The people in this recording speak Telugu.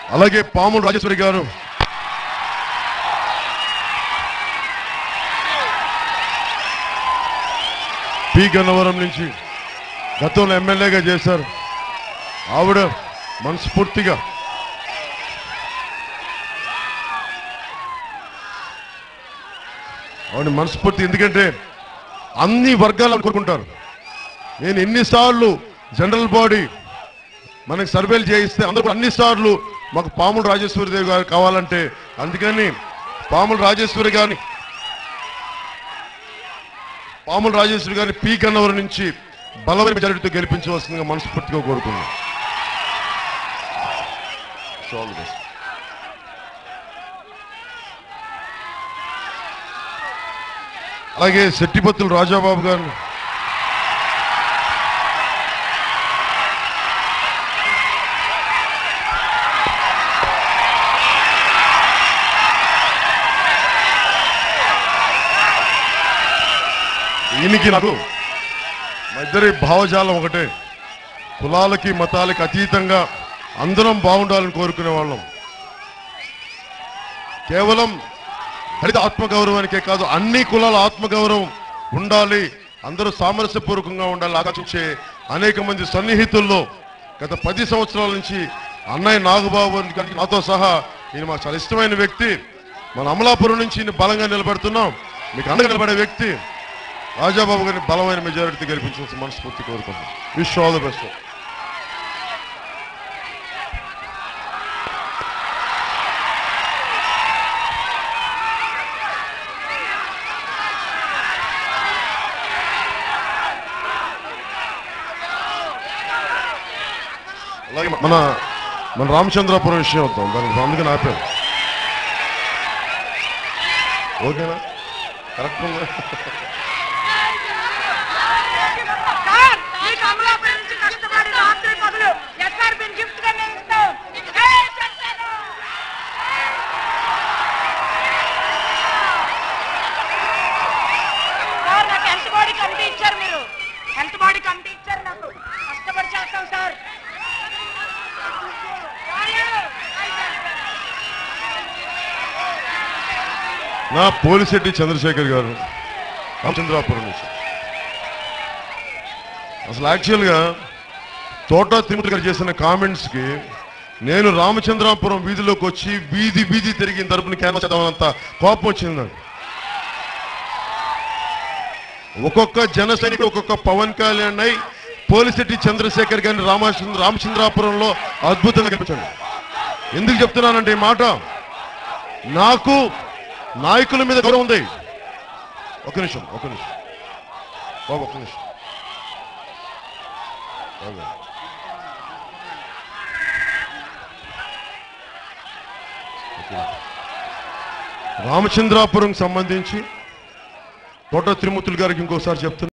అలాగే పాములు రాజేశ్వరి గారు పి గన్నవరం నుంచి గతంలో ఎమ్మెల్యేగా చేశారు ఆవిడ మనస్ఫూర్తిగా ఆవిడ మనస్ఫూర్తి ఎందుకంటే అన్ని వర్గాలు కోరుకుంటారు నేను ఎన్నిసార్లు జనరల్ బాడీ మనకి సర్వేలు చేయిస్తే అందరూ అన్ని సార్లు మాకు పాముల రాజేశ్వరి దేవి గారు కావాలంటే అందుకని పాముల రాజేశ్వరి గారిని పాముల రాజేశ్వరి గారిని పీ గన్నవరం నుంచి బలమైన మెజారిటీతో గెలిపించవలసిందిగా మనస్ఫూర్తిగా కోరుకున్నాను So all the best. అలాగే శెట్టిపత్తుల రాజాబాబు గారు ఈయనకి నాకు మా ఇద్దరి భావజాలం ఒకటే కులాలకి మతాలకి అతీతంగా అందరం బాగుండాలని కోరుకునే వాళ్ళం కేవలం దళిత ఆత్మగౌరవానికే కాదు అన్ని కులాల ఆత్మగౌరవం ఉండాలి అందరూ సామరస్యపూర్వకంగా ఉండాలి ఆకాశించే అనేక మంది సన్నిహితుల్లో గత పది సంవత్సరాల నుంచి అన్నయ్య నాగబాబు గారికి నాతో సహా ఈయన మాకు చాలా ఇష్టమైన వ్యక్తి మన అమలాపురం నుంచి ఈయన బలంగా నిలబెడుతున్నాం మీకు అండగా నిలబడే వ్యక్తి రాజాబాబు గారిని బలమైన మెజారిటీ గెలిపించాల్సిన మనస్ఫూర్తి కోరుకుంటున్నాం విష్ ఆల్ ద బెస్ట్ అలాగే మన మన రామచంద్రాపురం విషయం వద్దాం దానికి అందుకని ఆపాను ఓకేనా కరెక్ట్ ఉందా సార్ ఈ కమలాపురం నుంచి కష్టపడి రాత్రి పగలు ఎస్ఆర్బిని గిఫ్ట్ గా మేము ఇస్తాం జై చంద్రబాబు! సార్ నాకు హెల్త్ బాడీ కమిటీ ఇచ్చారు మీరు హెల్త్ బాడీ కమిటీ ఇచ్చారు నాకు కష్టపడి చేస్తాం సార్ నా పోలిశెట్టి చంద్రశేఖర్ గారు రామచంద్రాపురం నుంచి అసలు యాక్చువల్గా తోట తిరుమల గారు చేసిన కామెంట్స్ కి నేను రామచంద్రాపురం వీధిలోకి వచ్చి వీధి వీధి తిరిగిన తరపున క్యాన్వాస్ చేద్దామన్నంత కోపం వచ్చింది నాకు ఒక్కొక్క జన సైనికుడు ఒక్కొక్క పవన్ కళ్యాణ్ అయి పోలిశెట్టి చంద్రశేఖర్ గారిని రామచంద్ర రామచంద్రాపురంలో అద్భుతంగా గెలిపించండి ఎందుకు చెప్తున్నానంటే ఈ మాట నాకు నాయకుల మీద గౌరవం ఉంది ఒక నిమిషం ఒక నిమిషం బాబు ఒక నిమిషం బాబు. ఓకే. రామచంద్రాపురం సంబంధించి తోట తిరుమతులు గారికి ఇంకోసారి చెప్తున్నా